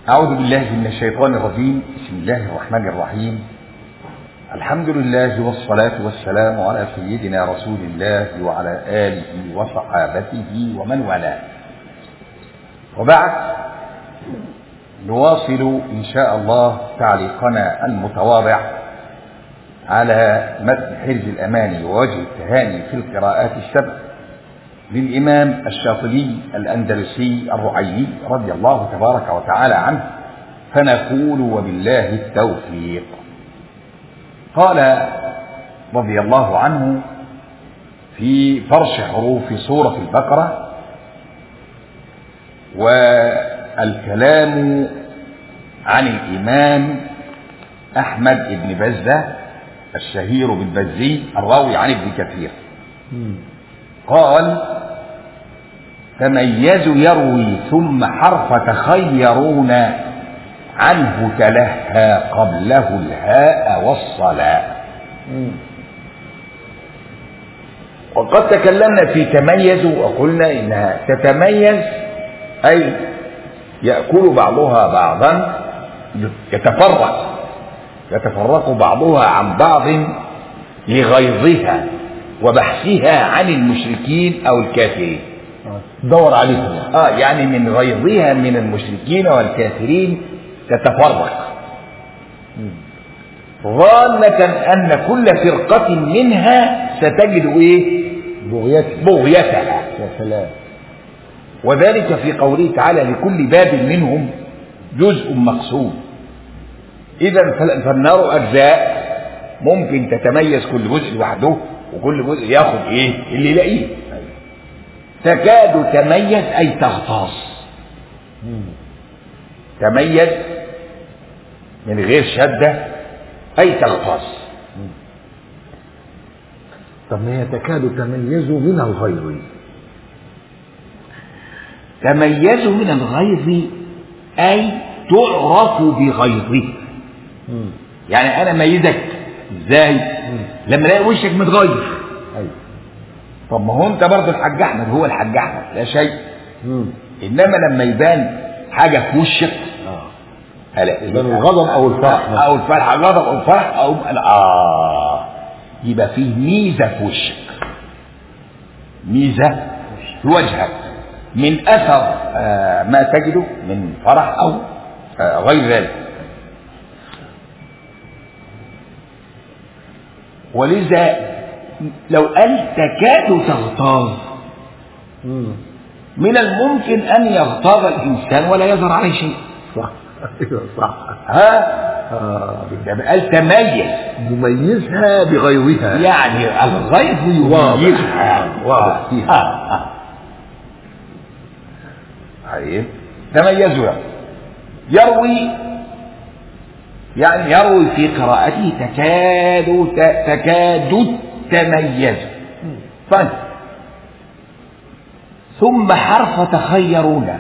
أعوذ بالله من الشيطان الرجيم بسم الله الرحمن الرحيم الحمد لله والصلاة والسلام على سيدنا رسول الله وعلى آله وصحابته ومن والاه وبعد نواصل إن شاء الله تعليقنا المتواضع على متن حرز الأماني ووجه التهاني في القراءات السبع للإمام الشاطبي الأندلسي الرعيي رضي الله تبارك وتعالى عنه فنقول وبالله التوفيق قال رضي الله عنه في فرش حروف سورة البقرة والكلام عن الإمام أحمد بن بزة الشهير بالبزي الراوي عن ابن كثير قال تميزوا يروي ثم حرف تخيرون عنه تلهى قبله الهاء والصلاة وقد تكلمنا في تميز وقلنا إنها تتميز أي يأكل بعضها بعضا يتفرق يتفرق بعضها عن بعض لغيظها وبحثها عن المشركين أو الكافرين دور عليهم يعني. آه يعني من غيظها من المشركين والكافرين تتفرق ظانة أن كل فرقة منها ستجد إيه؟ بغيتها بغيتها يا سلام وذلك في قوله تعالى لكل باب منهم جزء مقسوم إذا فالنار أجزاء ممكن تتميز كل جزء لوحده وكل جزء ياخد إيه اللي يلاقيه تكاد تميز أي تغطاس تميز من غير شدة أي تغطاس طب ما هي تكاد تميز من الغيظ تميز من الغيظ أي تعرف بغيظه يعني أنا ميزك إزاي لما الاقي وشك متغير ايوه طب ما هو أنت برضه الحاج أحمد هو الحاج أحمد لا شيء مم. إنما لما يبان حاجة في وشك اه هلا يبان الغضب او الفرح او الفرح غضب او الفرح او اه يبقى فيه ميزه في وشك ميزه في وجهك من اثر آه ما تجده من فرح او آه غير ذلك ولذا لو قال تكاد تغتاظ مم. من الممكن ان يغتاظ الانسان ولا يظهر عليه شيء صح ايوه صح ها آه. ده قال تميز مميزها بغيظها يعني الغيظ يميزها واضح فيها. آه آه. طيب تميزوا يعني. يروي يعني يروي في قراءته تكاد ت- تكاد تميز طيب ثم حرف تخيرون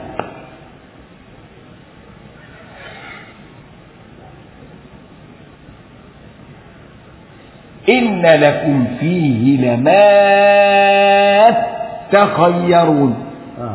إن لكم فيه لما تخيرون آه.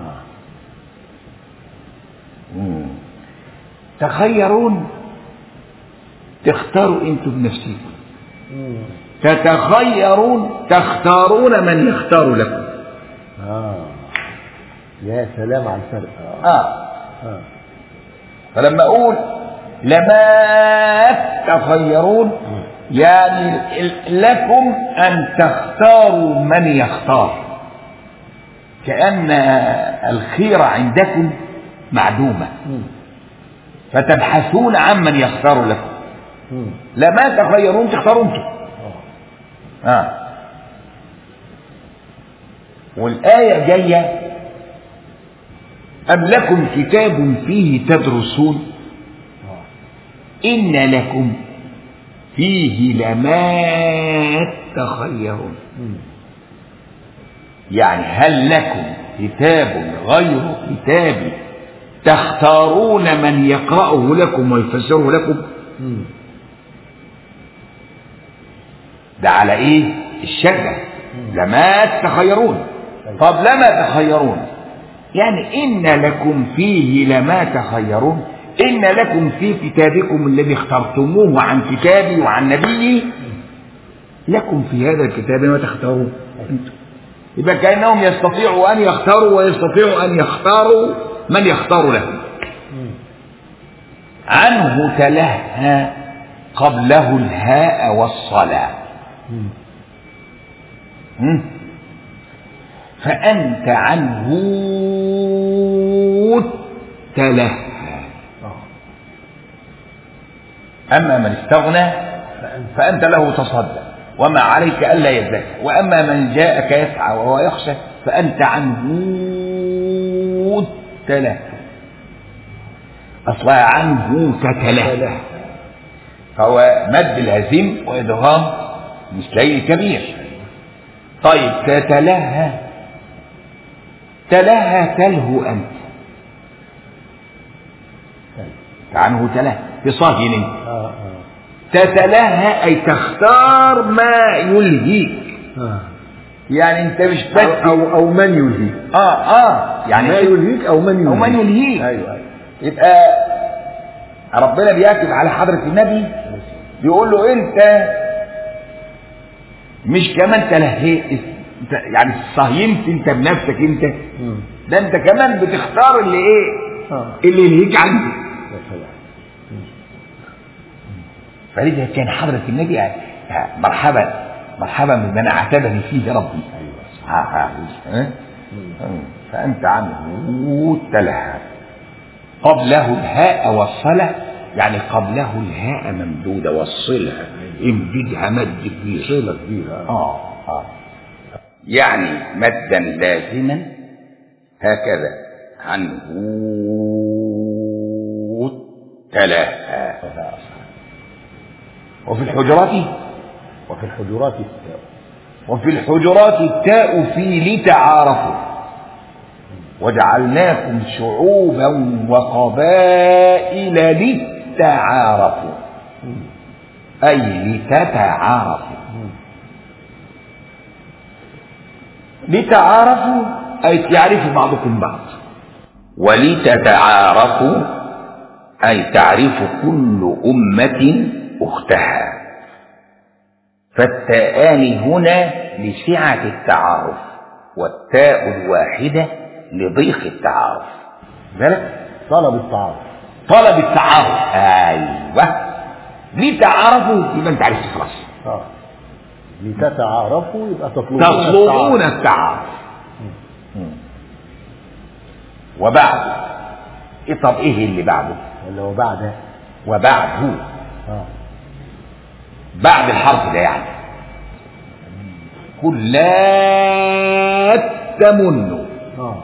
مم. تخيرون تختاروا انتم بنفسكم مم. تتخيرون تختارون من يختار لكم اه يا سلام على الفرق اه, آه. آه. فلما أقول لما تخيرون يعني ال- لكم أن تختاروا من يختار كأن الخيرة عندكم معدومة مم. فتبحثون عمن يختار لكم مم. لما تخيرون تختاروا انتم آه. آه. والآية جاية أم لكم كتاب فيه تدرسون آه. إن لكم فيه لما تخيرون مم. يعني هل لكم كتاب غير كتابي تختارون من يقرأه لكم ويفسره لكم مم. ده على ايه الشجرة لما تخيرون طب لما تخيرون يعني إن لكم فيه لما تخيرون إن لكم في كتابكم الذي اخترتموه عن كتابي وعن نبيي لكم في هذا الكتاب ما تختارون أنتم يبقى كأنهم يستطيعوا أن يختاروا ويستطيعوا أن يختاروا من يختار لهم عنه تلهى قبله الهاء والصلاة مم. فأنت عنه تلهى أما من استغنى فأنت له تصدى وما عليك ألا يزكى وأما من جاءك يسعى وهو يخشى فأنت عنه تلهى أصلها عنه تتلهى فهو مد الهزيم وإدغام مثلي كبير طيب تتلهى تلهى تلهو أنت عنه تلهى بصهن اه اه تتلهى أي تختار ما يلهيك اه يعني أنت مش بس أو, أو, أو من يلهيك آه آه يعني ما يلهيك أو من يلهيك أو من يلهيك. أيوه أيوه يبقى ربنا بيكتب على حضرة النبي بيقول له أنت مش كمان تلهيت انت يعني صهيمت انت بنفسك انت مم. ده انت كمان بتختار اللي ايه اه اللي يلهيك عنه يا سلام فلذا كان حضرة النبي آه، مرحبا مرحبا بمن اعتبني فيه ربي آه، آه، آه. مم. فأنت عنه تلهى قبله الهاء والصلة يعني قبله الهاء ممدودة والصلة امددها مد كبير صلة كبيرة آه آه يعني مدا لازما هكذا عنه تلهى وفي الحجرات وفي الحجرات التاء وفي الحجرات التاء في لتعارفوا وجعلناكم شعوبا وقبائل لتعارفوا أي لتتعارفوا مم. لتعارفوا أي تعرفوا بعضكم بعض ولتتعارفوا أي تعرف كل أمة أختها فالتاءان هنا لسعة التعارف والتاء الواحدة لضيق التعارف ذلك طلب التعارف طلب التعارف أيوه لتعارفوا يبقى أنت عرفت خلاص اه لتتعارفوا يبقى تطلبون تطلبون التعارف. التعارف وبعد إيه طب ايه اللي بعده اللي هو بعد وبعده اه بعد الحرف ده يعني قل لا تمنوا اه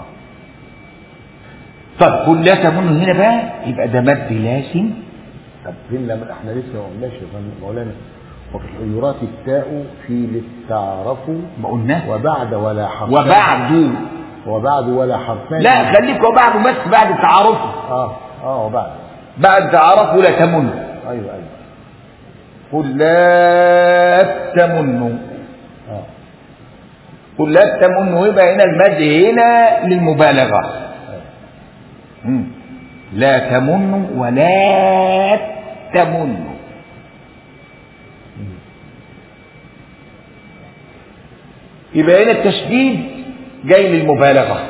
طب قل لا تمنوا هنا بقى يبقى ده مد لازم طب فين لما احنا لسه ما قلناش يا فندم مولانا وفي الحجرات التاء في للتعرفوا ما قلناه وبعد ولا حرف وبعده وبعد ولا حرفان لا خليك وبعده بس بعد تعارفه اه اه وبعد بعد تعارفه لا تمنوا ايوه ايوه قل لا تمنوا اه قل لا تمنوا يبقى هنا المد هنا للمبالغة أيوة. مم. لا تمنوا ولا تمنوا يبقى هنا التشديد جاي للمبالغة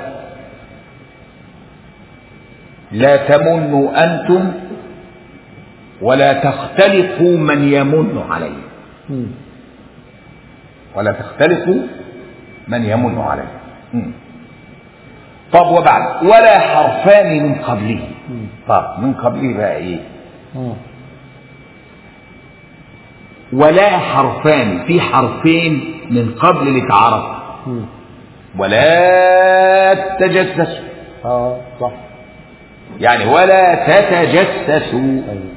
لا تمنوا أنتم ولا تختلقوا من يمن عليه مم. ولا تختلقوا من يمن عليه مم. طب وبعد ولا حرفان من قبله مم. طب من قبله بقى ايه مم. ولا حرفان في حرفين من قبل لتعارف مم. ولا تجسسوا اه صح يعني ولا تتجسسوا ايوه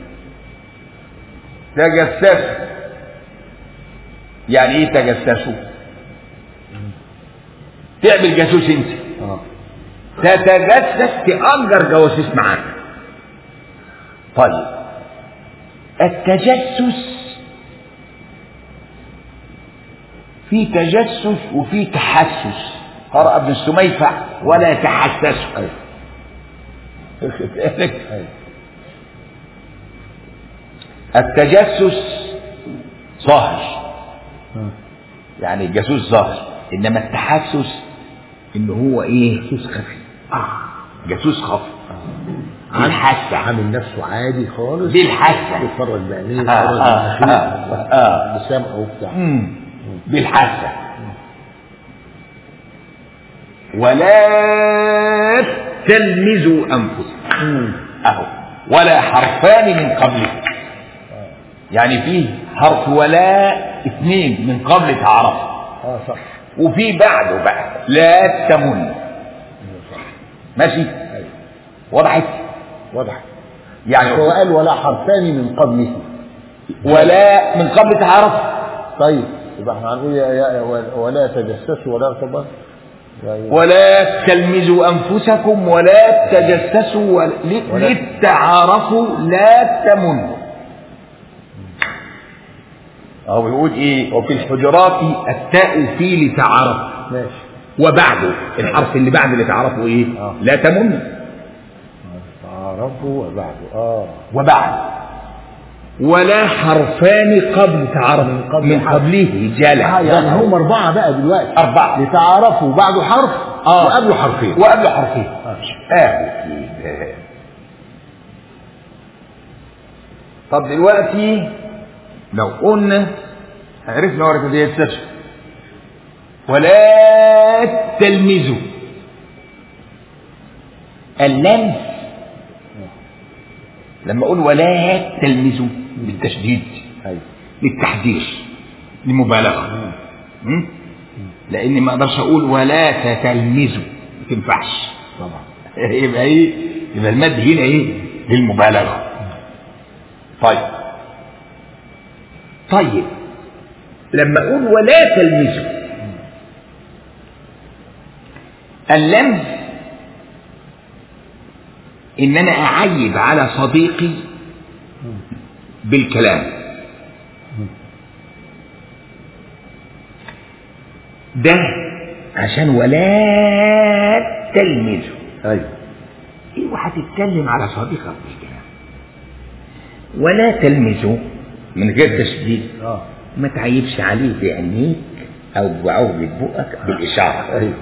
تجسسوا يعني ايه تجسسوا تعمل جاسوس انت اه تتجسس تأجر جواسيس معاك طيب التجسس في تجسس وفي تحسس قرأ ابن السميفع ولا تحسسوا ايوه واخد بالك؟ ايوه التجسس ظاهر مم. يعني الجاسوس ظاهر انما التحسس ان هو ايه جاسوس خفي آه. جاسوس خفي عن- بالحاسة عامل نفسه عادي خالص بالحاسة. بيتفرج بعينيه آه، بيتفرج آه، بمناخيره آه، آه. بسمعه وبتاع مم. بالحاسة ولا تلمزوا أنفسكم مم. أهو ولا حرفان من قبله يعني فيه حرف ولا اثنين من قبل تعرف اه صح وفي بعده بقى لا تمن أيوة صح ماشي ايوه وضحت واضح يعني هو قال ولا حرفان من قبله ولا من قبل تعرف طيب يبقى احنا هنقول يا يا ولا تجسسوا ولا تبص ولا تلمزوا أنفسكم ولا تجسسوا ولا ولا- للتعارفوا لا تمنوا أو بيقول إيه وفي الحجرات التاء في لتعارف ماشي وبعده الحرف اللي بعد اللي تعرفوا إيه آه. لا تمنوا تعرفوا وبعده اه وبعد ولا حرفان قبل تعرف من قبل من حرف. قبله جلع آه، يعني هم أربعة بقى دلوقتي أربعة. لتعارفوا بعده حرف آه. وقبله حرفين وقبل حرفين آه. آه كده. طب دلوقتي لو قلنا عرفنا ورقة دي السفر ولا تلمزوا اللمس لما اقول ولا تلمزوا بالتشديد أيوة للتحذير للمبالغه م? لاني ما اقدرش اقول ولا تتلمذوا ما تنفعش طبعا يبقى ايه يبقى المد هنا ايه للمبالغه طيب طيب لما اقول ولا تلمذوا اللمز ان انا اعيب على صديقي بالكلام ده عشان ولا تلمذوا أيوة اوعى تتكلم على صديقك بالكلام ولا تلمذوا من غير تشديد اه ما تعيبش عليه بعينيك او بعوجة بقك بالاشاره أيوة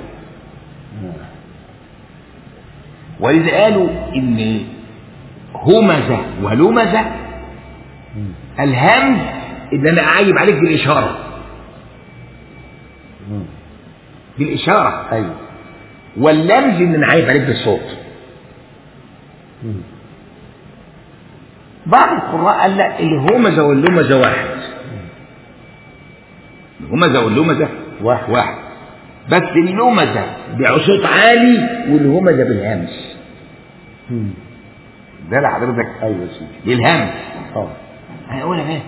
ولذا قالوا ان همزه ولمزه مم. الهمز ان انا اعيب عليك بالاشاره مم. بالاشاره أيوة واللمز ان انا اعيب عليك بالصوت مم. بعض القراء قال لا الهمزه واللمزه واحد الهمزه واللمزه واحد. واحد بس اللمزه بصوت عالي والهمزه بالهمس مم. ده لحضرتك أيوة يا سيدي بالهمس اه هقولها ايه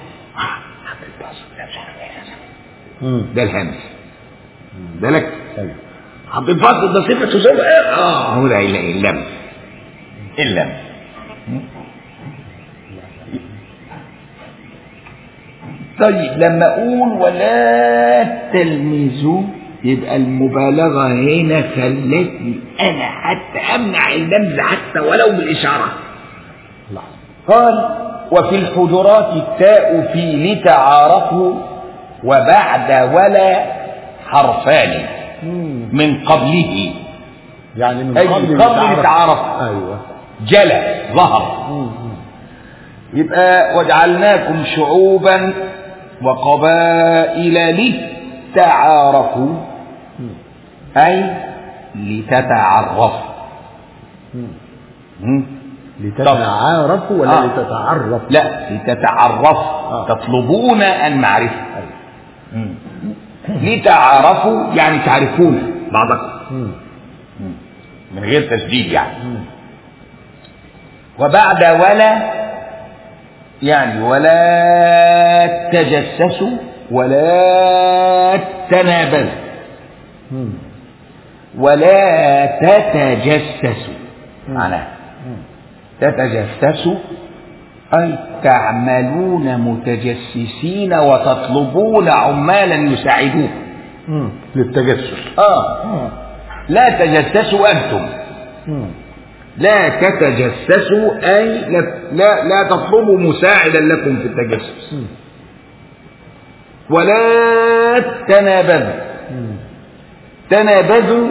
مم. ده الهمس بالك أيوة حطيت فصل ده صفة صفة ايه اه هو ده اللمس اللمس طيب لما اقول ولا تلمزوا يبقى المبالغة هنا خلتني انا حتى امنع اللمز حتى ولو بالاشارة لحظة قال وفي الحجرات التاء في لتعارفوا وبعد ولا حرفان مم. من قبله يعني من أي قبل من قبل يتعرف. يتعرف. أيوة جلى ظهر مم. مم. يبقى وجعلناكم شعوبا وقبائل لتعارفوا مم. أي لتتعرفوا مم. مم. لتتعارفوا ولا آه. لتتعرف لا لتتعرفوا آه. تطلبون المعرفة أيوة. لتعارفوا يعني تعرفون بعضكم مم. من غير تسجيل يعني مم. وبعد ولا يعني ولا تجسسوا ولا تنابزوا مم. ولا تتجسسوا مم. معناها مم. تتجسسوا أي تعملون متجسسين وتطلبون عمالا يساعدوكم مم. للتجسس آه آه. لا تجسسوا أنتم مم. لا تتجسسوا أي لا, لا, لا تطلبوا مساعدا لكم في التجسس مم. ولا تنابذوا مم. تنابذوا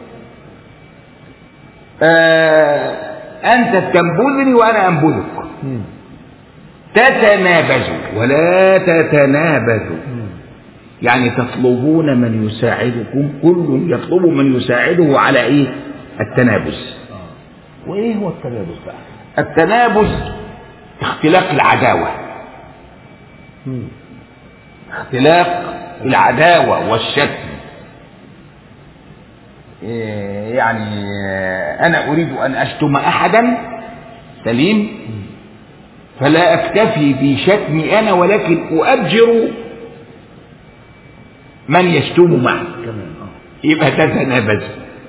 آه أنت تنبذني وأنا أنبذك مم. تتنابذوا ولا تتنابذوا مم. يعني تطلبون من يساعدكم كل يطلب من يساعده على ايه التنابز آه. وايه هو التنابز بقى؟ التنابز اختلاق العداوة مم. اختلاق العداوة والشتم إيه يعني آه، أنا أريد أن أشتم أحدا سليم فلا أكتفي بشتمي أنا ولكن أؤجر من يشتم معي كمان اه يبقى تتنابز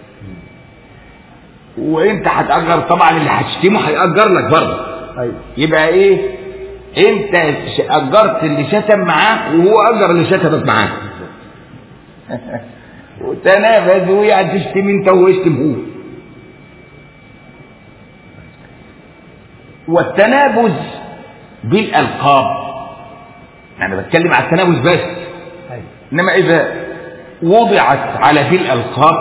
وانت هتأجر طبعا اللي هتشتمه هيأجر لك برضه ايوه يبقى ايه انت ش- اجرت اللي شتم معاه وهو اجر اللي شتمك معاه وتنافسوا يعني تشتم انت وهو يشتم هو والتنابز بالالقاب انا بتكلم على التنابز بس ايوه انما اذا وضعت على ذي الالقاب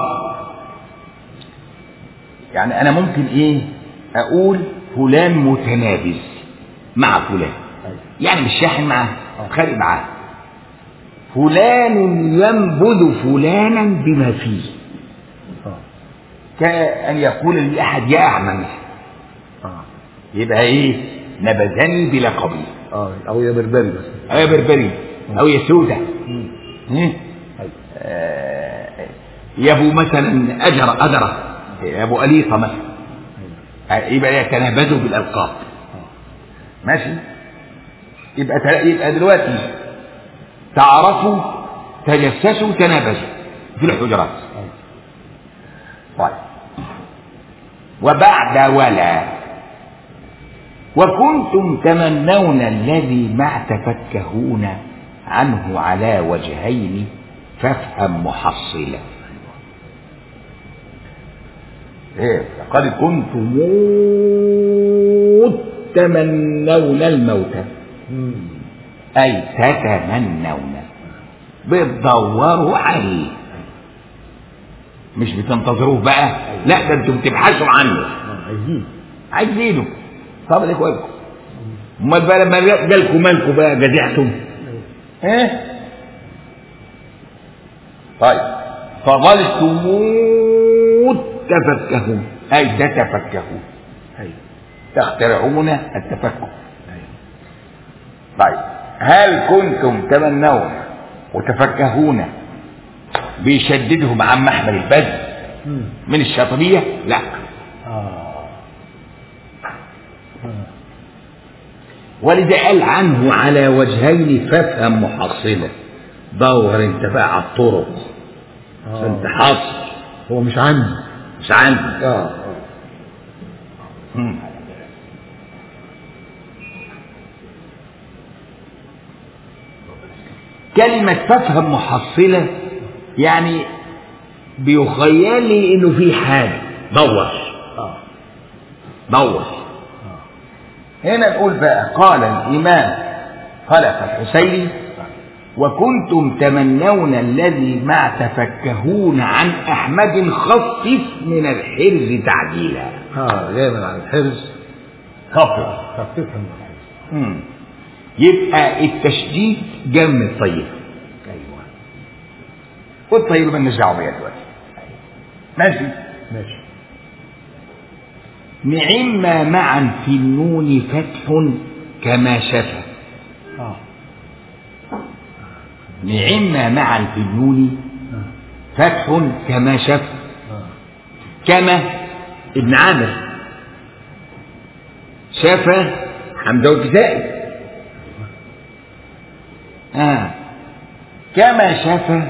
يعني انا ممكن ايه اقول فلان متنابز مع فلان ايوه يعني مش شاحن معاه خارج معاه فلان ينبذ فلانا بما فيه اه كأن يقول لي أحد يا أعمى اه يبقى إيه نبذني بلقبي اه او يا بربري بس أو يا بربري أو يا سودة مم. إيه؟ ايوه آه، يا أبو مثلا أجر أجرة يا أبو أليطة مثلا ايوه آه، يبقى يتنابذوا بالألقاب اه ماشي يبقى ت- يبقى دلوقتي تعرفوا تجسسوا تنابزوا في الحجرات ايوه طيب وبعد ولا وكنتم تمنون الذي ما تفكهون عنه على وجهين فافهم محصلا إيه لقد كنتم تمنون الموت مم. أي تتمنون بتدوروا عليه مش بتنتظروه بقى لا ده انتم بتبحثوا عنه اه عايزين عايزينه طب لك واجب امال بقى لما جالكم مالكم بقى جزعتم ايوه ايه طيب فظلتم تفكهون اي تتفكهون ايوه تخترعون التفكه ايوه طيب هل كنتم تمنون وتفكهون بيشددهم عن محمل البذل مم. من الشاطبية لا اه آه. ولذا قال عنه على وجهين فافهم محصلة دور انت بقى على الطرق عشان اه تحصل هو مش عندي مش عندي اه اه مم. كلمة تفهم محصلة يعني بيخيل لي انه في حاجة دور اه دور اه هنا نقول بقى قال الإمام خلف الحسيني وكنتم تمنون الذي مع تفكهون عن أحمد خفف من الحرز تعديلا اه جاي من على الحرز خفف خففها من الحرز مم. يبقى التشديد جم الطيب ايوه والطيب مالناش دعوه بيها دلوقتي ماشي ماشي نعم معا في النون فتح كما شفى اه نعم معا في النون اه فتح كما شفى اه كما ابن عامر شفى حمزه والكسائي آه. كما شفى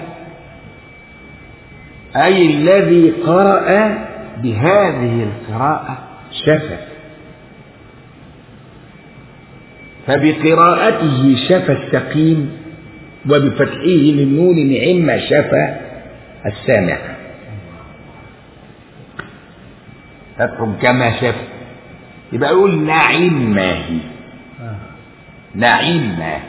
أي الذي قرأ بهذه القراءة شفى فبقراءته شفى السقيم وبفتحه للنون نعم شفى السامع فتحهم كما شاف يبقى يقول نعيم ماهي آه. نعيم ماهي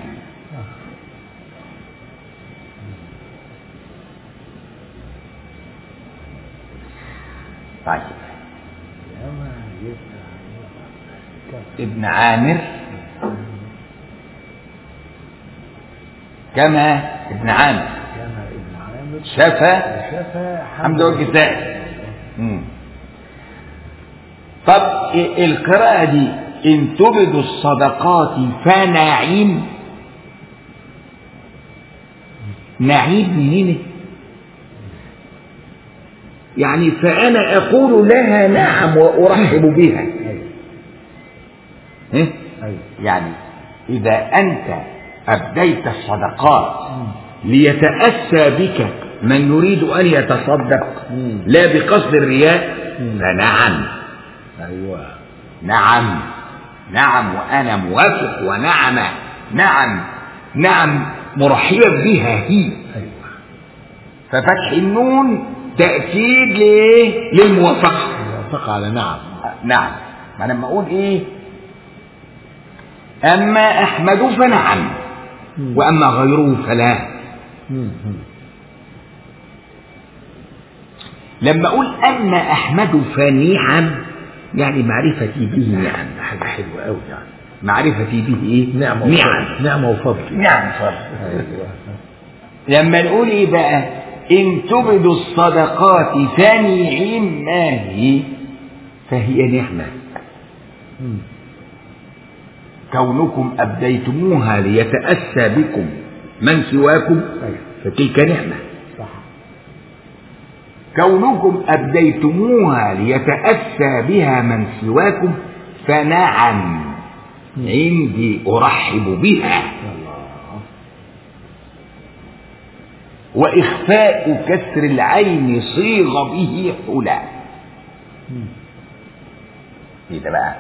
طيب كما يبقى كما ابن عامر كما ابن عامر كما ابن عامر شفى شفى حمد والكسائي مم. طب إيه القراءة دي إن تبدوا الصدقات فنعيم نعيم منين يعني فأنا أقول لها نعم وأرحب بها ايوه إيه؟ ايوه يعني إذا أنت أبديت الصدقات ليتأسى بك من يريد أن يتصدق مم. لا بقصد الرياء مم. فنعم ايوه نعم نعم وأنا موافق ونعم نعم نعم مرحبا بها هي ايوه ففتح النون تأكيد لإيه؟ للموافقة موافقة على نعم نعم ما لما أقول إيه أما أحمد فنعم مم. وأما غيره فلا مم. مم. لما أقول أما أحمد فنعم يعني معرفتي به نعم حاجة حلوة قوي يعني معرفتي به إيه؟ نعمة نعم وفضل نعمة وفضل نعم فرق ايوه لما نقول إيه بقى إن تبدوا الصدقات فنعم ما هي فهي نعمة مم. كونكم أبديتموها ليتأسى بكم من سواكم ايوه فتلك نعمة صح كونكم أبديتموها ليتأسى بها من سواكم فنعم عندي أرحب بها الله وإخفاء كسر العين صيغ به حلا مم. ايه ده بقى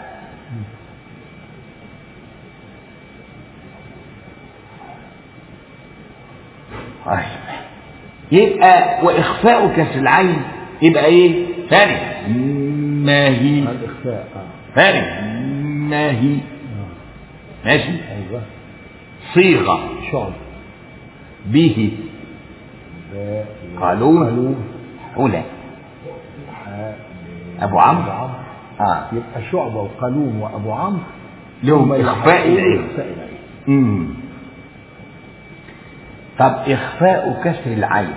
طيب يبقى وإخفاء كسر العين يبقى إيه؟ ثاني ما هي الإخفاء اه ثاني ما هي آه. ماشي ايوه صيغة شعب به باء قالون. قالون حلا حاء أبو عمرو. أبو عمرو آه يبقى شعبة وقالون وأبو عمرو لهم هم إخفاء يلحقون العين إخفاء العين مم. طب إخفاء كسر العين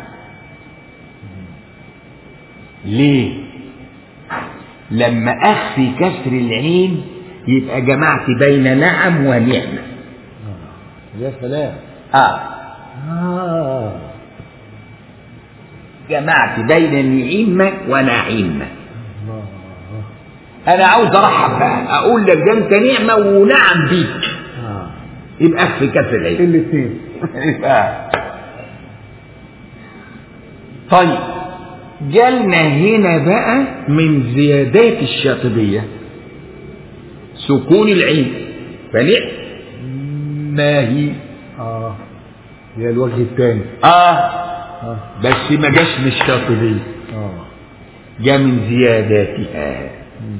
ليه؟ لما أخفي كسر العين يبقى جمعت بين نعم ونعمة آه. يا سلام آه آه جمعت بين نعمة ونعيمة الله أنا عاوز أرحب بقى أقول لك ده أنت نعمة ونعم بيك آه يبقى أخفي كسر العين الاثنين آه. طيب جالنا هنا بقى من زيادات الشاطبية سكون العين فنعم ما هي اه هي الوجه الثاني اه اه بس ما جاش من الشاطبية اه جاء من زياداتها مم.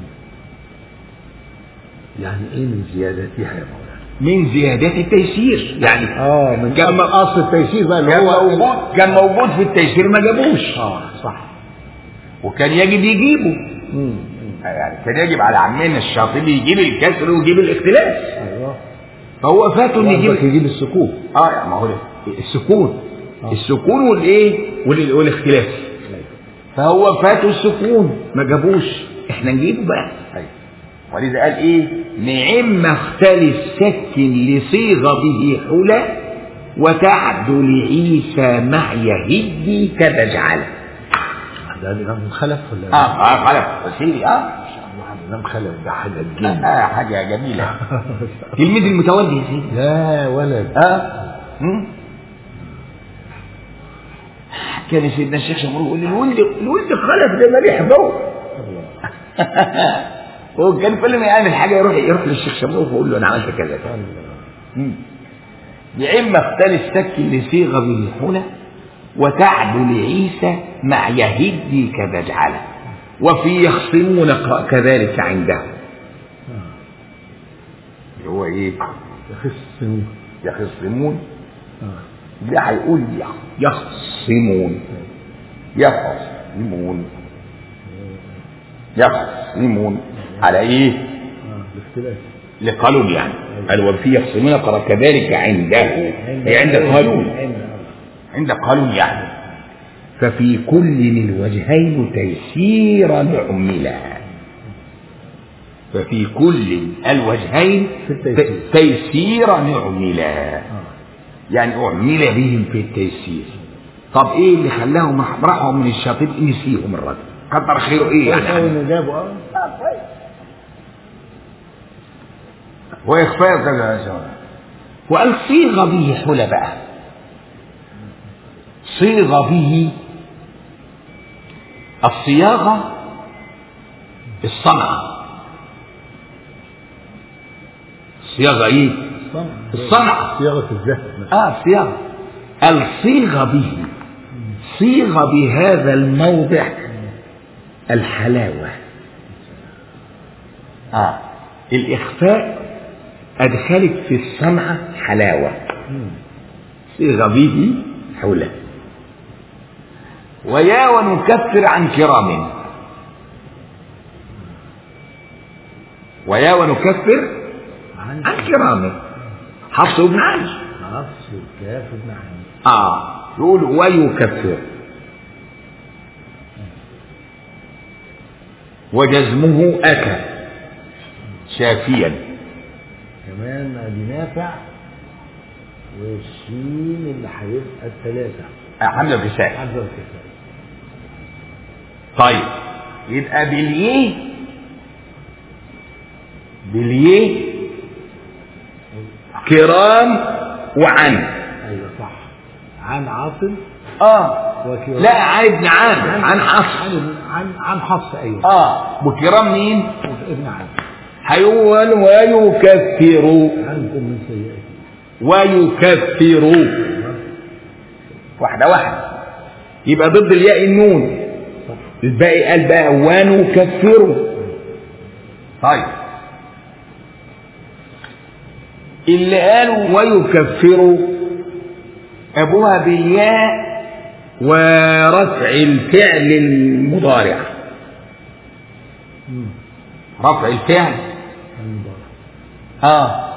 يعني ايه من زيادتها يا مولانا من زيادات التيسير يعني اه من كان اصل التيسير بقى اللي كان هو موجود كان موجود في التيسير ما جابوش اه صح وكان يجب يجيبه مم. مم. يعني كان يجب على عمنا الشاطبي يجيب الكسر ويجيب الاختلاف ايوه فهو فاته ان قصدك يجيب يجيب السكون اه يعني ما هو ده السكون آه. السكون والايه وال- والاختلاف ايوه فهو فاته السكون ما جابوش احنا نجيبه بقى ايوه ولذا قال ايه نعم اختلف سك لصيغ به حلا وتعدل عيسى مع يهدي كذا جعله ده الامام خلف ولا اه اه خلف سيدي اه ما شاء الله الامام خلف ده حاجه آه، تجنن آه حاجه جميله تلميذ المتولي يا سيدي يا ولد اه مم. كان سيدنا الشيخ شمرو يقول لي الولد الولد خلف ده مليح بو الله هو كان كل ما يعمل حاجه يروح يروح للشيخ شمرو ويقول له انا عملت كذا كذا الله مم. يا اما اختلف سك لصيغ به حلى وتعدل عيسى مع يهدي كذا جعله وفي يخصمون ق- كذلك عنده اللي هو ايه يخصمون يخصمون آه. لا هيقول يخ- يخصمون يخصمون يخصمون على ايه اه الاختلاف لقالون يعني قال وفي يخصمون قال كذلك عنده هي عند قالون عند عند قالون يعني ففي كل الوجهين تيسيرا عملا ففي كل الوجهين في التيسير. ت- تيسيرا عملا اه يعني أعمل بهم في التيسير طب ايه اللي خلاهم راحوا من الشاطئ نسيهم الرجل كتر خيره ايه كويس قوي يعني انه جابوا اه ويخفى كذا يا شباب وقال صيغ به حلى بقى صيغ به الصياغة الصنعة الصياغة ايه؟ الصنعة الصنعة. صياغة الذهب مثلا اه صياغة الصيغ به صيغ بهذا الموضع الحلاوة اه الإخفاء أدخلت في الصنعة حلاوة مم. صيغ به حوله ويا ونكفر عن كرام ويا ونكفر عن عن كرام حفص بن علي عفص الكاف ابن حميد اه يقول ويكفر وجزمه أتى شافيا كمان ادي نافع والشين اللي هيبقى الثلاثة آه، حمزة الكسائي حمزة والكسائي طيب يبقى باليه باليه كرام وعن ايوه صح عن عاصم اه وكرام لا عن ابن عامر عن حفص عن عن عن حفص ايوه اه وكرام مين ابن عامر حيوان ويكفر عنكم من سيئات ويكفر واحدة واحدة يبقى ضد الياء النون صح الباقي قال بقى ونكفره طيب اللي قالوا ويكفروا ابوها بالياء ورفع الفعل المضارع مم. رفع الفعل المضارع اه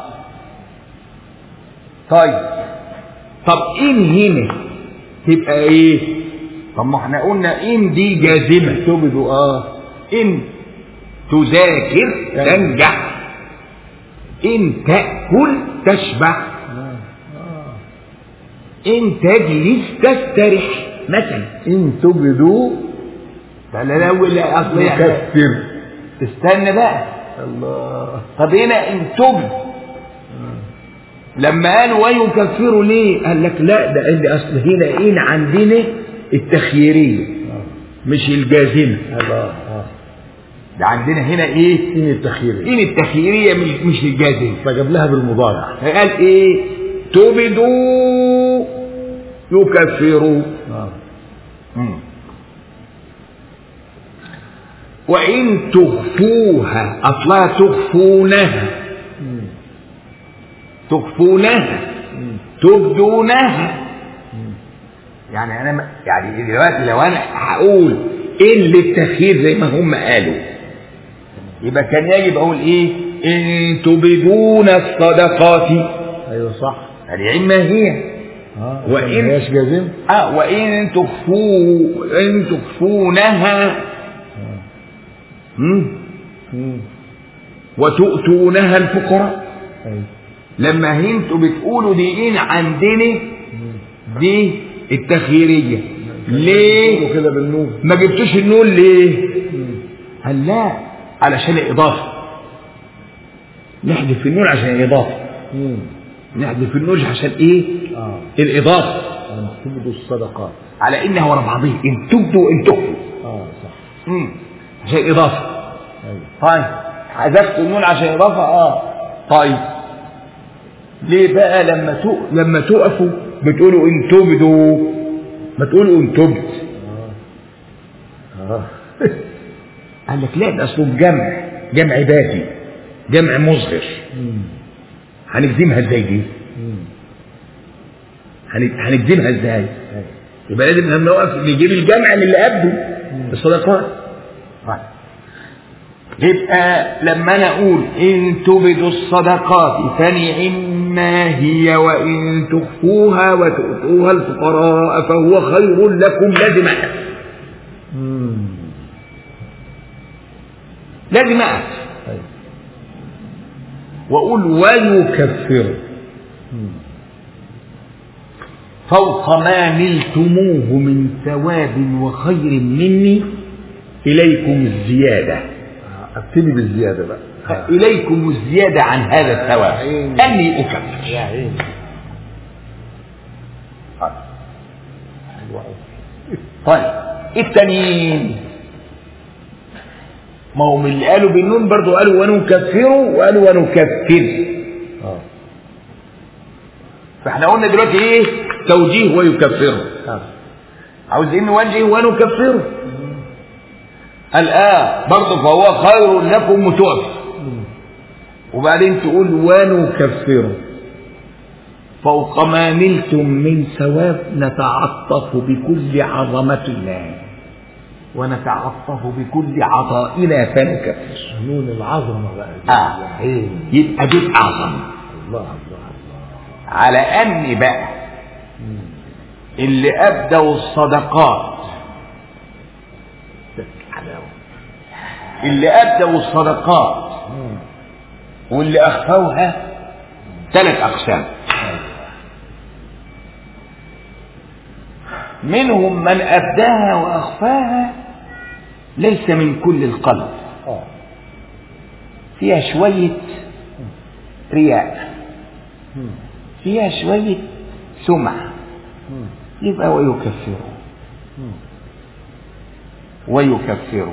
طيب طب ان هنا تبقى ايه طب ما احنا قلنا ان دي جازمه تبدو اه إن تذاكر تنجح إن تأكل تشبع آه. آه. إن تجلس تسترح مثلا ان تبدوا لا لا لا ولا أصل يعني يكفر استنى بقى الله طب هنا إن تبد لما قالوا ويكفروا ليه؟ قال لك لا ده اللي أصل هنا إن عندنا التخييرية آه. مش الجازمة الله اه ده عندنا هنا إيه؟ ان التخيير إن التخييرية مش مش الجازمة فجاب لها بالمضارع قال ايه تبدوا يكفروا اه وإن تخفوها أصلها تخفونها مم. تخفونها مم. تبدونها مم. يعني أنا م- يعني دلوقتي لو أنا هقول إن للتخيير زي ما هم قالوا يبقى كان يجب أقول إيه إن تبدون الصدقات ايوه صح العلم ما هي اه وإن- وإن هياش جازم آه وإن تخفوا إن تخفونها آه. مم، مم. وتؤتونها الفقراء ايوه لما انتوا بتقولوا دي إن عندنا مم. دي التخييرية ليه بيقولوا كده بالنون ما جبتوش النون ليه مم. قال لا علشان الإضافة نحذف النون عشان الإضافة مم. نحذف النون عشان إيه اه الإضافة أن تبدوا الصدقات على إنها ورا بعضيه إن تبدوا إن تخفوا اه صح مم. عشان الإضافة ايوه طيب حذفت النون عشان اضافه اه طيب ليه بقى لما تو... لما تقفوا بتقولوا ان تبدوا ما تقولوا ان تبت اه اه قال لك لا ده اصله جمع جمع بادي جمع مصغر مم. هنجزمها ازاي دي؟ مم. هن- هنجزمها ازاي؟ أيوة. يبقى لازم لما نقف نجيب الجمع من اللي قبله الصدقات طيب. يبقى لما انا اقول ان تبدوا الصدقات فنعما هي وان تخفوها وتؤتوها الفقراء فهو خير لكم لازم اقف مم. لازم اقف أيوة. واقول ويكفر مم. فوق ما نلتموه من ثواب وخير مني اليكم الزياده ابتدي بالزياده بقى ها. اليكم الزياده عن هذا الثواب عيني. اني اكفر يا عيني طيب. حلو أوي. طيب التانيين ما هم اللي قالوا بالنون برضو قالوا ونكفروا وقالوا ونكفر اه فاحنا قلنا دلوقتي ايه توجيه ويكفروا ها. عاوزين نوجه ونكفره قال اه برضه فهو خير لكم وتقف مم. وبعدين تقول ونكفره فوق ما نلتم من ثواب نتعطف بكل عظمتنا ونتعطف بكل عطائنا فنكفر نون العظمه بقى دي. آه. يا عيني يبقى دي اعظم الله الله الله على ان بقى مم. اللي ابدوا الصدقات حلاوه اللي ابدوا الصدقات مم. واللي اخفوها ثلاث اقسام منهم من ابداها واخفاها ليس من كل القلب اه فيها شويه رياء مم. فيها شويه سمعه مم. يبقى ويكفره مم. ويكفره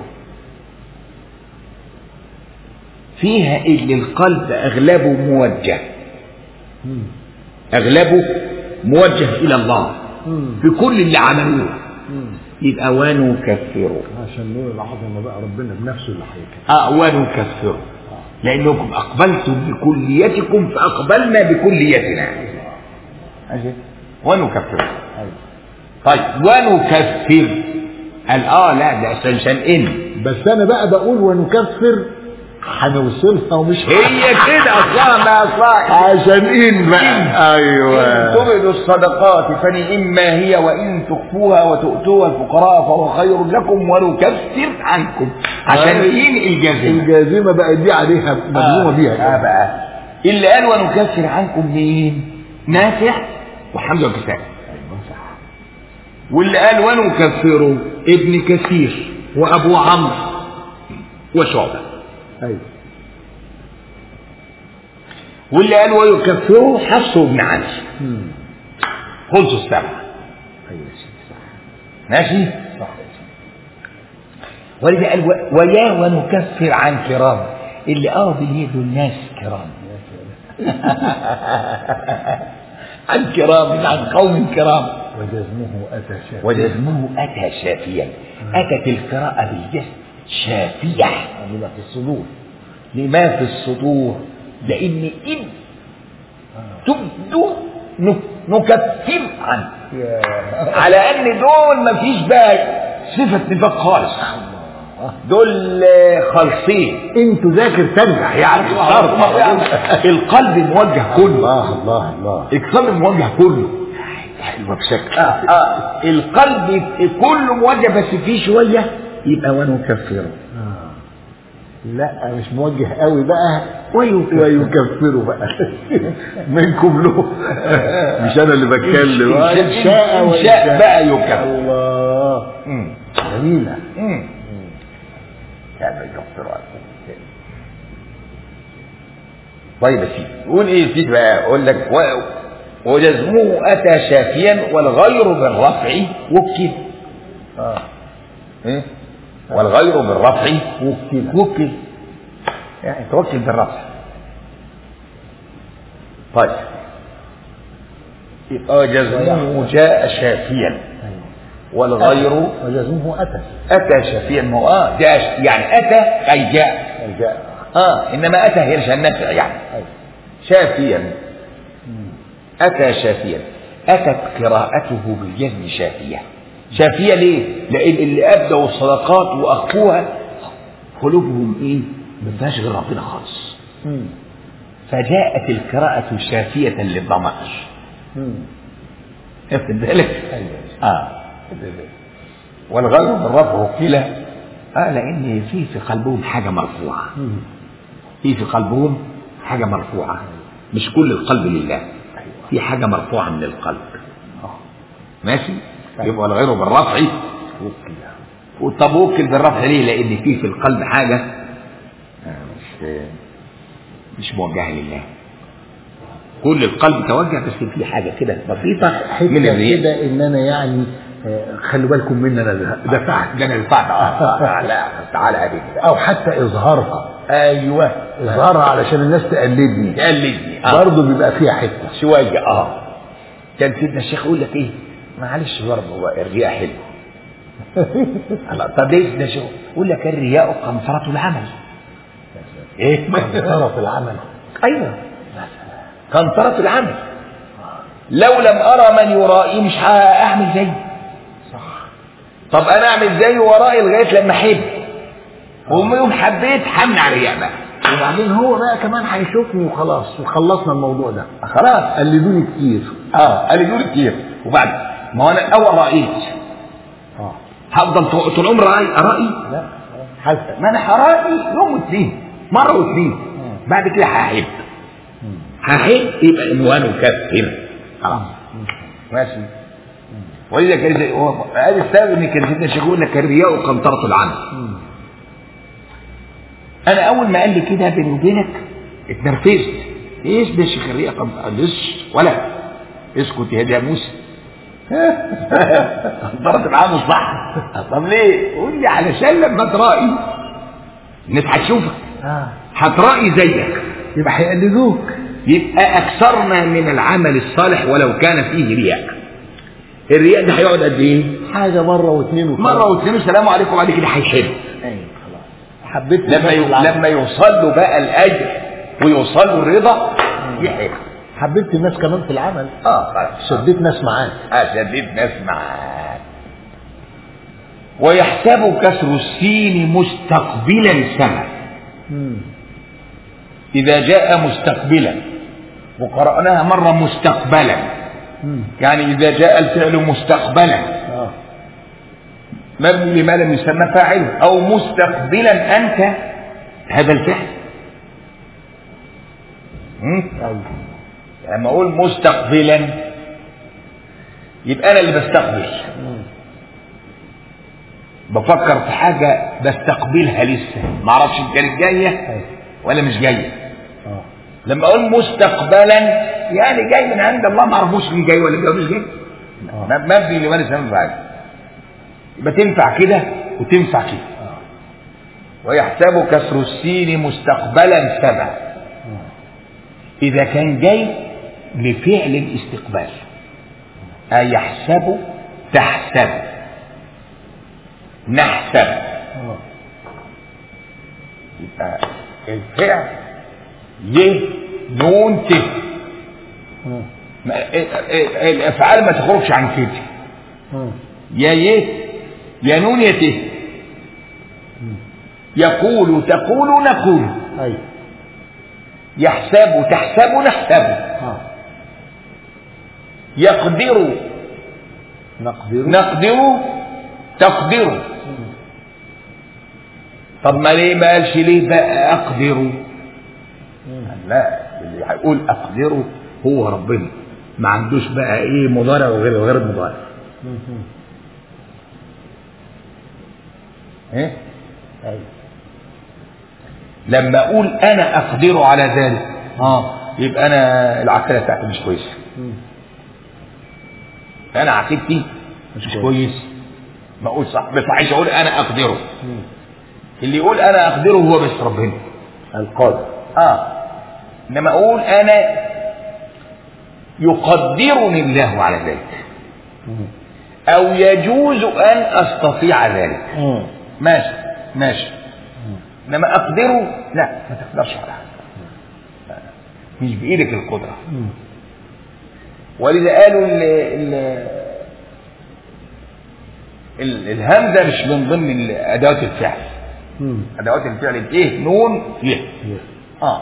فيها اللي القلب اغلبه موجه مم. اغلبه موجه الى الله مم. في كل اللي عملوه مم. يبقى ونكفره عشان نور العظمه بقى ربنا بنفسه اللي هيكفي اه ونكفره لانكم اقبلتم بكليتكم فاقبلنا بكليتنا ماشي ونكفره أيوة. طيب ونكفر قال اه لا ده عشان عشان ان بس انا بقى بقول ونكفر هنوصلها ومش هي كده اصلا ما اصلا عشان ان بقى إن ايوه تبدوا الصدقات فنعما هي وان تخفوها وتؤتوها الفقراء فهو خير لكم ونكفر عنكم عشان أيوة. ان الجزم الجازمه بقى دي عليها مجزومه بيها آه بقى اللي قال ونكفر عنكم مين؟ نافع وحمزه وكساء ايوه صح واللي قال ونكفر ابن كثير وابو عمرو وشعبه ايوه واللي قال ويكفره حفص بن علي مم. خلصوا السبعه ايوه يا سيدي صح ماشي صح يا سيدي ولذا قال و- ويا ونكفر عن كرام اللي قاضي يد الناس كرام يا سلام عن كرام عن قوم كرام وجزمه اتى شافيا وجزمه أتى شافيا أتت القراءة بالجسم شافية بيبقى في الصدور لما في الصدور لأن إن تبدو نك- نكفر عنه يا على أن دول ما فيش بقى صفة نفاق خالص دول آه، خالصين ان تذاكر تنجح يعني القلب موجه كله الله الله الله القلب موجه كله حلوه بشكل آه آه القلب كله موجه بس فيه شويه يبقى ونكفره آه. لا مش موجه قوي بقى ويكفر ويكفروا بقى منكم له مش انا اللي بتكلم إن شاء- إن شاء إن وإن شاء شاء. بقى يكفر. الله مم. جميلة مم. يعني يكفر عنكم. طيب يا سيدي قول ايه فيك بقى اقول لك و... وجزمه اتى شافيا والغير بالرفع وكل اه إيه؟ والغير بالرفع وكل وكل يعني توكل بالرفع طيب يبقى جزمه جاء شافيا أيوة. والغير وجزمه أتى أتى شفيعا ما هو آه جاء يعني أتى أي جاء أي جاء آه إنما أتى هي عشان نفع يعني أي شافيا أتى شافيا أتت قراءته بالجزم شافية شافية ليه؟ لأن اللي أبدوا الصدقات وأخفوها قلوبهم إيه؟ ما فيهاش غير ربنا خالص مم. فجاءت القراءة شافية للضمائر مم. واخد بالك؟ أيوة آه والغير بالرفع قيل آه لأن في في قلبهم حاجة مرفوعة مم. في في قلبهم حاجة مرفوعة مش كل القلب لله في حاجة مرفوعة من القلب آه. ماشي يبقى الغير بالرفع وكل طب وكل بالرفع ليه لأن في في القلب حاجة آه، مش مش موجهة لله كل القلب توجه بس في حاجة كده بسيطة من حتة الرياء كده إن أنا يعني آه، خلوا بالكم مني أنا دفعت ده انا دفعت اه آه، لا تعالى هذه أو حتى إظهارها ايوه إظهارها علشان الناس تقلدني قلدني آه. برضه بيبقى فيها حتة شويه اه كان سيدنا الشيخ يقول لك ايه معلش برضه هو الرياء حلو الله طب ليه سيدنا الشيخ يقول لك الرياء قنطرة العمل ايه طرف العمل ايوه قنطرة العمل لو لم ارى من يرائي مش هعمل زيه صح طب انا اعمل زيه ورائي لغايه لما احب وما يوم حبيت حمنع الرياء بقى وبعدين هو بقى كمان هيشوفني وخلاص وخلصنا الموضوع ده خلاص قلدوني كتير اه قال لي دول كتير وبعد ما هو انا اول رايت اه هفضل طول طول عمري راي رايي لا حسن ما انا هراقي يوم واثنين مره واثنين بعد كده هحب هحب يبقى عنوانه كفر خلاص ماشي ولذا كان زي- هو هذا السبب ان كان سيدنا الشيخ يقول لك الرياء قنطرة العمل انا اول ما قال لي كده بيني وبينك اتنرفزت ايش ده يا شيخ الرياء قنطرة قال ولا اسكت يا يا موسى قنطرة العمل صح طب ليه؟ قول لي علشان لما ترائي الناس هتشوفك اه هترائي زيك يبقى هيقلدوك يبقى اكثرنا من العمل الصالح ولو كان فيه رياء الرياء ده هيقعد قد ايه؟ حاجه مره واثنين وخلاص مره واثنين السلام عليكم وبعد كده هيحب ايوه خلاص حبيت لما ي... لما يوصل له بقى الاجر ويوصل له الرضا يحب حبيت الناس كمان في العمل اه خلاص شديت ناس معاك اشدد ناس معاك ويحسب كسر السين مستقبلا سمع مم. اذا جاء مستقبلا وقرأناها مرة مستقبلا مم. يعني إذا جاء الفعل مستقبلا اه مبني لما لم يسمى فاعله أو مستقبلا أنت هذا الفعل مم؟ ايوه لما أقول مستقبلا يبقى أنا اللي بستقبل مم. بفكر في حاجة بستقبلها لسه ما اعرفش إن كانت جاية ايوه ولا مش جاية اه لما أقول مستقبلا يعني جاي من عند الله ما اعرفوش مين جاي ولا جاي ولا مش جاي اه مبني لما لم يسمى فاعله يبقى تنفع كده وتنفع كده اه ويحسب كسر السين مستقبلا سبع اه إذا كان جاي لفعل الاستقبال أي يحسب تحسب نحسب اه يبقى الفعل ي نون ت اه ما- الافعال ما تخرجش عن كده اه يا ي يا نون يا ت يقول تقول نقول ايوه يحسب تحسب نحسب اه يقدر نقدر نقدر تقدر مم. طب ما ليه ما قالش ليه بقى اقدر مم. لا اللي هيقول اقدره هو ربنا ما عندوش بقى ايه مضارع وغير وغير مضارع مم. ايه ايوه لما اقول انا اقدر على ذلك اه يبقى انا العقيده بتاعتي مش كويسه مم. انا عقيدتي مش كويس ما اقول صح ما يصحش اقول انا اقدره مم. اللي يقول انا اقدره هو بس ربنا القادر اه انما اقول انا يقدرني الله على ذلك مم. أو يجوز أن أستطيع ذلك مم. ماشي ماشي إنما أقدره لا ما تقدرش على حاجة مش بإيدك القدرة مم. ولذا قالوا ال ال ال الهمزة مش من ضمن أدوات الفعل مم. أدوات الفعل إيه نون يه Yes. اه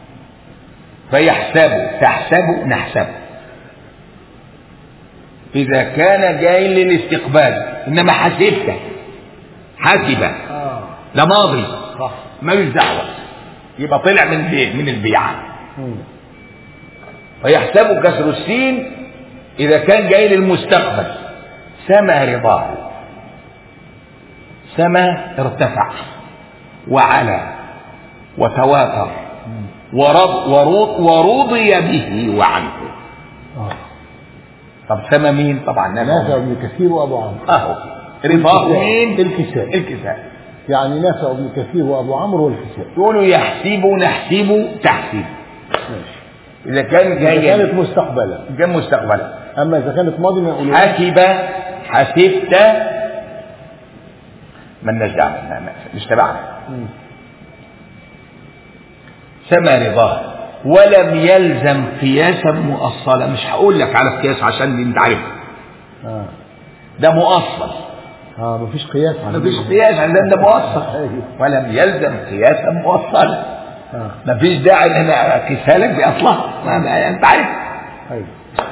فيحسبوا تحسبوا نحسبه إذا كان جاي للاستقبال إنما حسبت حسب اه ده ماضي صح ملوش دعوة يبقى طلع من البيع من البيعة مم. فيحسب كسر السين إذا كان جاي للمستقبل سما رضاه سما ارتفع وعلى وتواتر ورض ورض ورضي به وعنه اه طب سما مين طبعا نافع نافع بن كثير وابو عمرو اهو رضاه مين الكساء الكساء يعني نافع بن كثير وابو عمرو والكساء يقولوا يحسب نحسب تحسب ماشي اذا كان إذا جاي كانت مستقبلا جاي مستقبلا اما اذا كانت ماضي ما يقولوا حسب حسبت مالناش دعوه ما- ما- مش تبعنا مم. سما رضاه ولم يلزم قياسا مؤصلا مش هقول لك على القياس عشان انت عارف اه ده مؤصل اه مفيش قياس عن مفيش قياس عشان ده مؤصل أيوه. ولم يلزم قياسا مؤصلا اه مفيش داعي ان انا اقيسها لك باصلها ما ما- انت عارف ايوه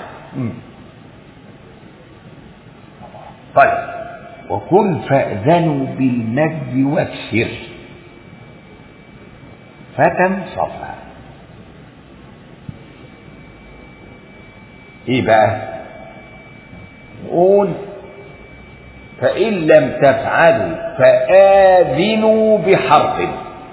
طيب وكن فأذنوا بالمد واكسر فتى صفا ايه بقى نقول فإن لم تفعلوا فآذنوا بحرف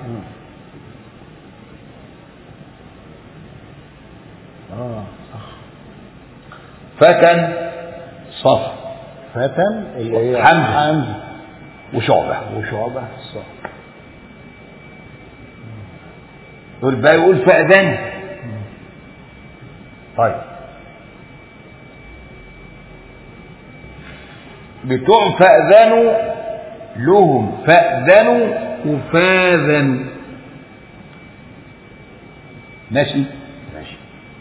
اه صح فتى صفا فتى اللي هي حمزة. حمزه وشعبة وشعبه صح دول بقى يقول فأذن طيب بتوع فأذنوا لهم فأذنوا وفاذنوا ماشي ماشي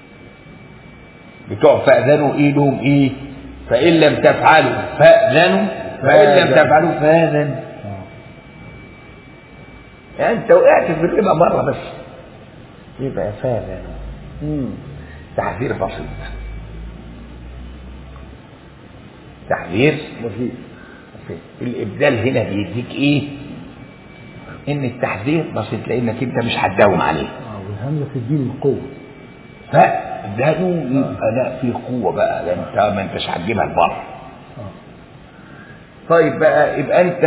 بتوع فأذنوا ايه لهم ايه فإن لم تفعلوا فأذنوا فإن لم فاذن. تفعلوا فاذن اه يعني انت وقعت في الربا مرة بس يبقى فاذنوا مم. تحذير بسيط تحذير بسيط بسيط الابدال هنا بيديك ايه ان التحذير بسيط لانك انت مش هتداوم عليه اه والهمزه تديني القوه فده يبقى لا في قوه بقى ده انت ما انتش هتجيبها لبره اه طيب بقى يبقى انت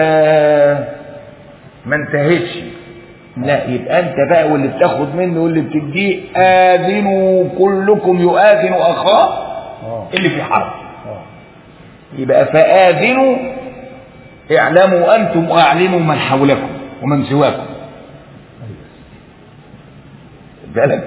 ما انتهتش لا يبقى انت بقى واللي بتاخد منه واللي بتديه اذنوا كلكم يؤذن اخاه اه اللي في حرب اه يبقى فآذنوا اعلموا أنتم وأعلموا من حولكم ومن سواكم بالك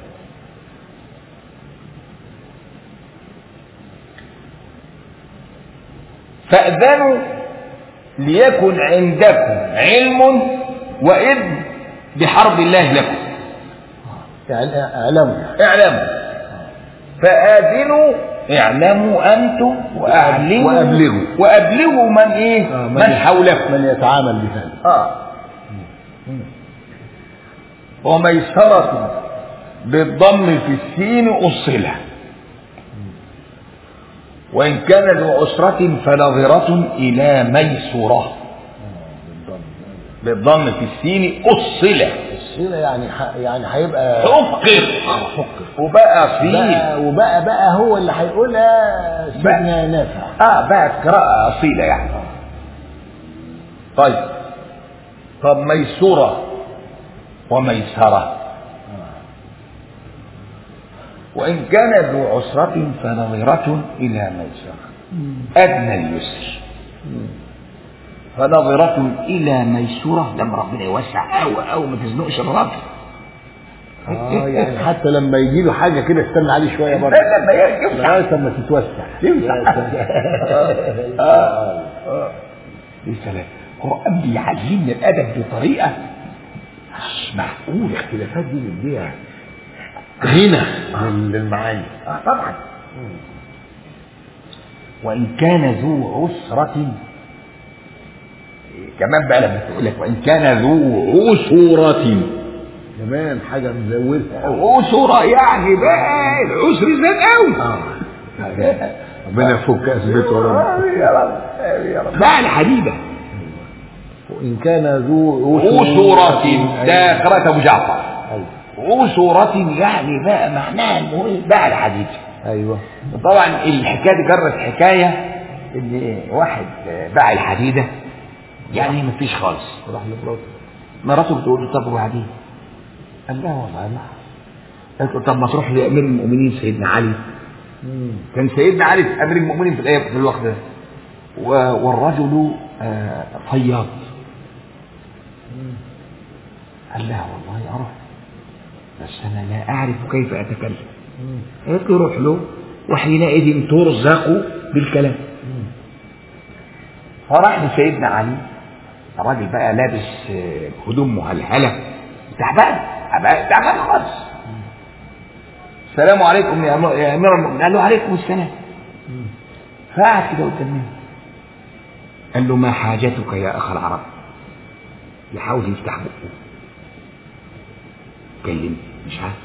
فأذنوا ليكن عندكم علم وإذن بحرب الله لكم يعني اعلموا اعلموا فآذنوا اعلموا أنتم وأعلموا وأبلغوا. وأبلغوا من إيه؟ آه، من حولكم من يتعامل بذلك آه وميسرة بالضم في السين أصلة وإن كان ذو عسرة فنظرة إلى ميسورة بالضم في السين أصلة الصلة يعني ح... يعني هيبقى حقق حقق وبقى صيل بقى وبقى بقى هو اللي هيقولها سيدنا نافع اه بقت قراءة أصيلة يعني طيب طب ميسورة وميسرة وإن كان ذو عسرة فنظرة إلى ميسرة أدنى اليسر فنظرة إلى ميسورة لما ربنا يوسع أو أو ما تزنقش الرب اه يعني حتى لما يجي له حاجه كده استنى عليه شويه برضه لما يفتح لغايه ما تتوسع يفتح. يا آه. آه. يا سلام القرآن بيعلمنا الأدب بطريقة مش معقولة الاختلافات دي بتديها غنى للمعاني آه طبعا وإن كان ذو عسرة كمان بقى لما تقول لك وإن كان ذو عسرة كمان حاجه مزودها قوي عسرة يعني بقى العسر زاد قوي ربنا يفك اثبته ورا يا رب يا رب بقى الحديدة وان كان ذو عسرة ده قراءة أبو جعفر ايوه عسرة يعني بقى معناها انه بقى الحديد ايوه طبعا الحكايه دي جرت حكايه ان واحد باع الحديده يعني مفيش خالص راح لمراته مراته بتقول له طب وبعدين؟ قال لها والله ما قالت له طب ما تروح لامير المؤمنين سيدنا علي كان سيدنا علي في امير المؤمنين في الايه في الوقت ده و- والرجل آه، فياض قال لها والله اروح بس انا لا اعرف كيف اتكلم قالت له روح له وحينئذ ترزق بالكلام فراح لسيدنا علي الراجل بقى لابس آه، هدوم مهلهله تعبان تعبان تعبان خالص السلام عليكم يا أمير- يا امير المؤمنين قال له عليكم السلام فقعد كده قدام منه قال له ما حاجتك يا اخ العرب يحاول يفتح بقه كلمني مش عارف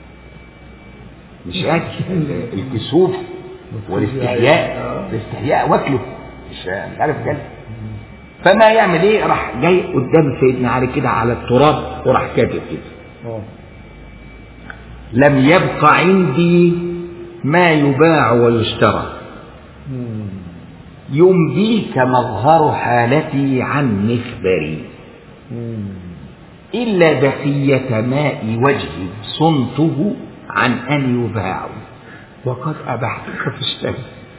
مش قادر ال- الكسوف والاستحياء الاستحياء واكله مش مش عارف كده فما يعمل ايه راح جاي قدام سيدنا علي كده على التراب وراح كاتب كده اه لم يبق عندي ما يباع ويشترى ينبيك مظهر حالتي عن مخبري إلا بقية ماء وجهي صنته عن أن يباع وقد أبحتك في الشمس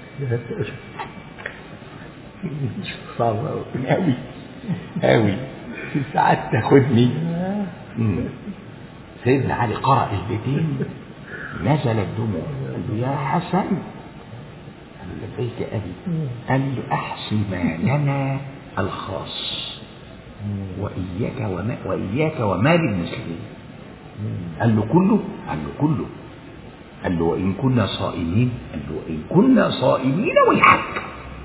صعب قوي أوي أوي في ساعات تاخدني مم. سيدنا علي قرأ البيتين نزل الدموع قال له يا حسن قال له لبيك أبي قال له أحسن ما لنا الخاص وإياك وما وإياك ومال المسلمين قال له كله قال له كله قال له وإن كنا صائمين قال له وإن كنا صائمين والحق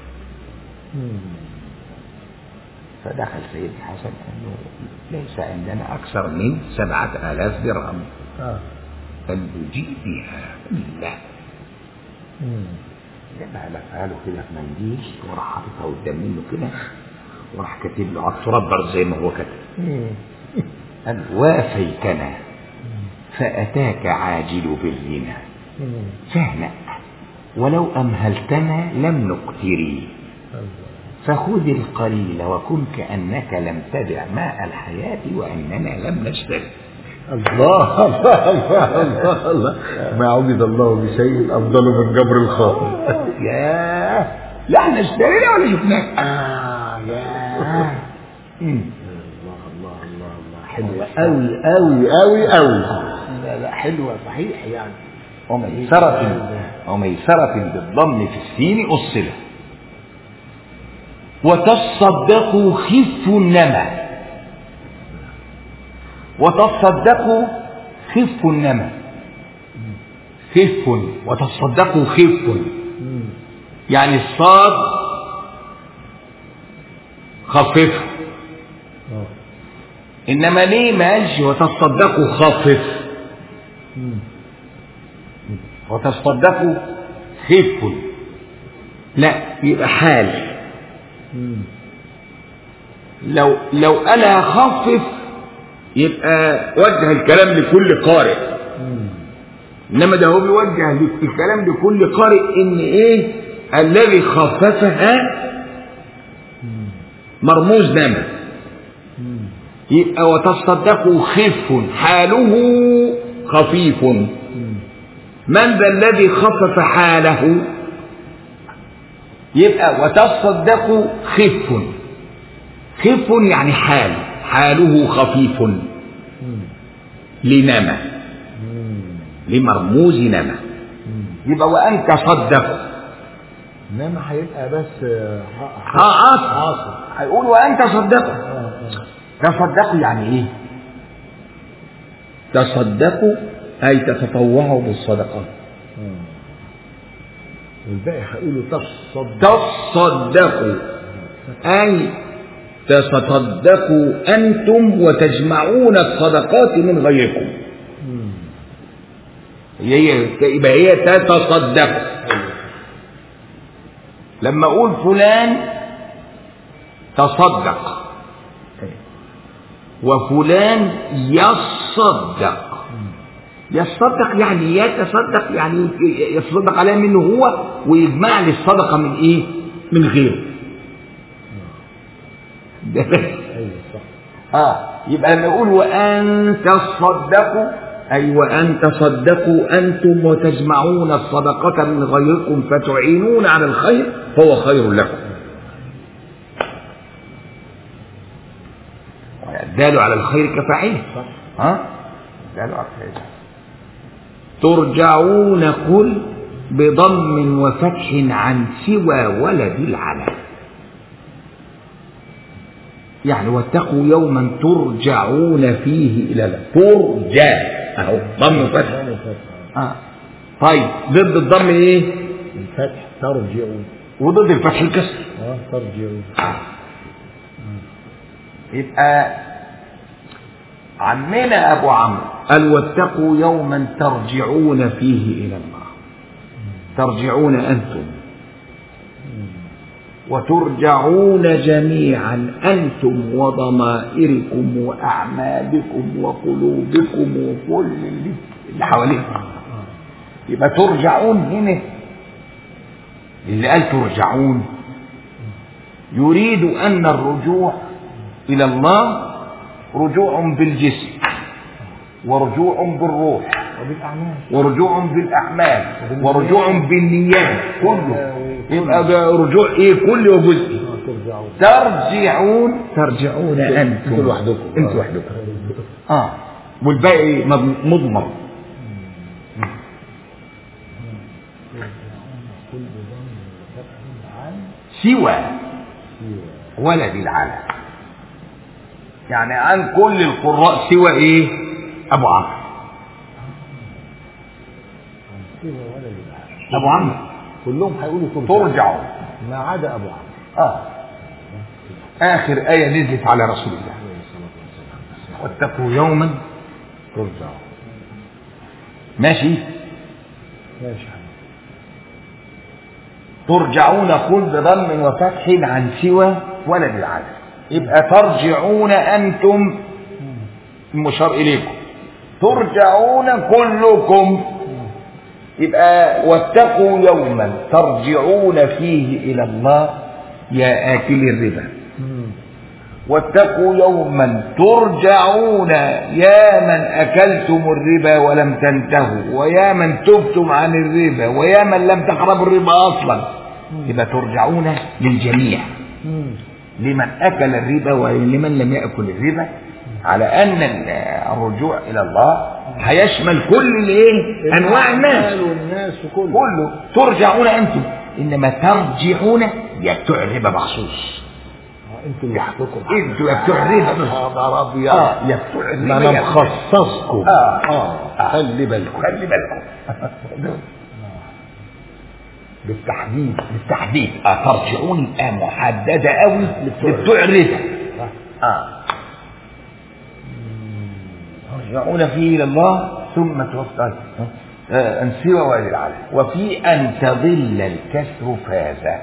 فدخل سيد الحسن قال له ليس عندنا أكثر من سبعة آلاف درهم اه قال له جيء بها لا جابها لفها له كده في منديل وراح حاططها قدام منه كده وراح كاتب له على التراب برضه زي ما هو كتب قال وافيتنا فأتاك عاجل بالغنى فاهنأ ولو أمهلتنا لم نقتري فخذ القليل وكن كأنك لم تدع ماء الحياة وأننا لم نشتري الله الله الله الله الله ما عبد الله بشيء افضل من جبر الخاطر ياه لا احنا اشترينا ولا شفناك اه يا مم. الله الله الله الله حلوه قوي قوي قوي قوي لا لا حلوه صحيح يعني وميسرة وميسرة بالضم في السين أصلة وتصدقوا خف النمى وتصدقوا خف النمى خف وتصدقوا خف يعني الصاد خففه اه انما ليه ما قالش وتصدقوا خفف وتصدقوا خف لا يبقى حال لو لو انا هخفف يبقى وجه الكلام لكل قارئ انما ده هو بيوجه الكلام لكل قارئ ان ايه الذي خففها مرموز نما يبقى وتصدقوا خف حاله خفيف من ذا الذي خفف حاله يبقى وتصدقوا خف خف يعني حال حاله خفيف لنما لمرموز نما يبقى وأن تصدقوا انما هيبقى بس آه، ح- ح- اه عاصر عاصر هيقول وأن تصدقوا اه اه تصدقوا يعني ايه تصدقوا أي تتطوعوا بالصدقات آه. والباقي هيقولوا تصدق تصدقوا أي تصدقوا أنتم وتجمعون الصدقات من غيركم مم. هي يبقى هي تتصدق لما اقول فلان تصدق وفلان يصدق يصدق يعني يتصدق يعني يتصدق عليه منه هو ويجمع لي الصدقه من ايه من غيره ده ايوه صح اه يبقى لما يقول وان تصدقوا اي وان تصدقوا انتم وتجمعون الصدقه من غيركم فتعينون على الخير فهو خير لكم الدال على الخير كفاعله صح ها الدال على الخير ترجعون قل بضم وفتح عن سوى ولد العلم يعني واتقوا يوما ترجعون فيه الى الله ترجع اهو ضم وفتح ضم وفتح آه. طيب ضد الضم ايه الفتح ترجعوا وضد الفتح الكسر اه ترجعوا يبقى عمنا ابو عمرو قال واتقوا يوما ترجعون فيه الى الله ترجعون انتم وترجعون جميعا انتم وضمائركم واعمالكم وقلوبكم وكل اللي اللي حواليكم يبقى ترجعون هنا اللي قال ترجعون يريد ان الرجوع الى الله رجوع بالجسم ورجوع بالروح وبالاعمال ورجوع بالاعمال ورجوع بالنيات كله يبقى ده رجوع ايه كل وجزء اه ترجعوا ترجعون ترجعون انتم انتوا لوحدكم انتوا لوحدكم اه والباقي مض- مضمر سوى ولد العالم يعني عن كل القراء سوى ايه ابو عمرو ابو عمرو كلهم هيقولوا ترجعوا ترجعوا ما عدا ابو عمرو اه اخر ايه نزلت على رسول الله واتقوا يوما ترجعوا ماشي ماشي يا حبيبي. ترجعون قل بضم وفتح عن سوى ولد العدل يبقى ترجعون انتم المشار اليكم ترجعون كلكم يبقى واتقوا يوما ترجعون فيه الى الله يا اكل الربا مم. واتقوا يوما ترجعون يا من اكلتم الربا ولم تنتهوا ويا من تبتم عن الربا ويا من لم تقربوا الربا اصلا يبقى ترجعون للجميع مم. لمن اكل الربا ولمن لم ياكل الربا على ان الرجوع الى الله هيشمل كل الايه انواع الناس الأعمال والناس وكله كله ترجعون انتم انما ترجعون يا بتوع الربا مخصوص آه، انتوا لوحدكم انتوا يا بتوع الربا خبر ابيض اه يا بتوع الربا ما انا يا- مخصصكم آه. اه خلي بالكم خلي بالكم بالتحديد بالتحديد اه ترجعون آه محدده قوي لبتوع الربا اه ترجعون فيه الى الله ثم توفى آه، ان سوى والد العالم وفي ان تضل الكسر فاز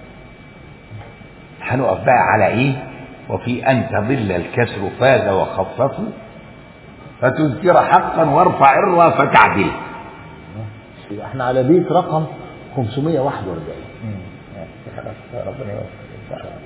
هنقف بقى على ايه وفي ان تضل الكسر فاز وخففوا فتذكر حقا وارفع الرا فتعدل احنا على بيت رقم 541 ربنا يوفقك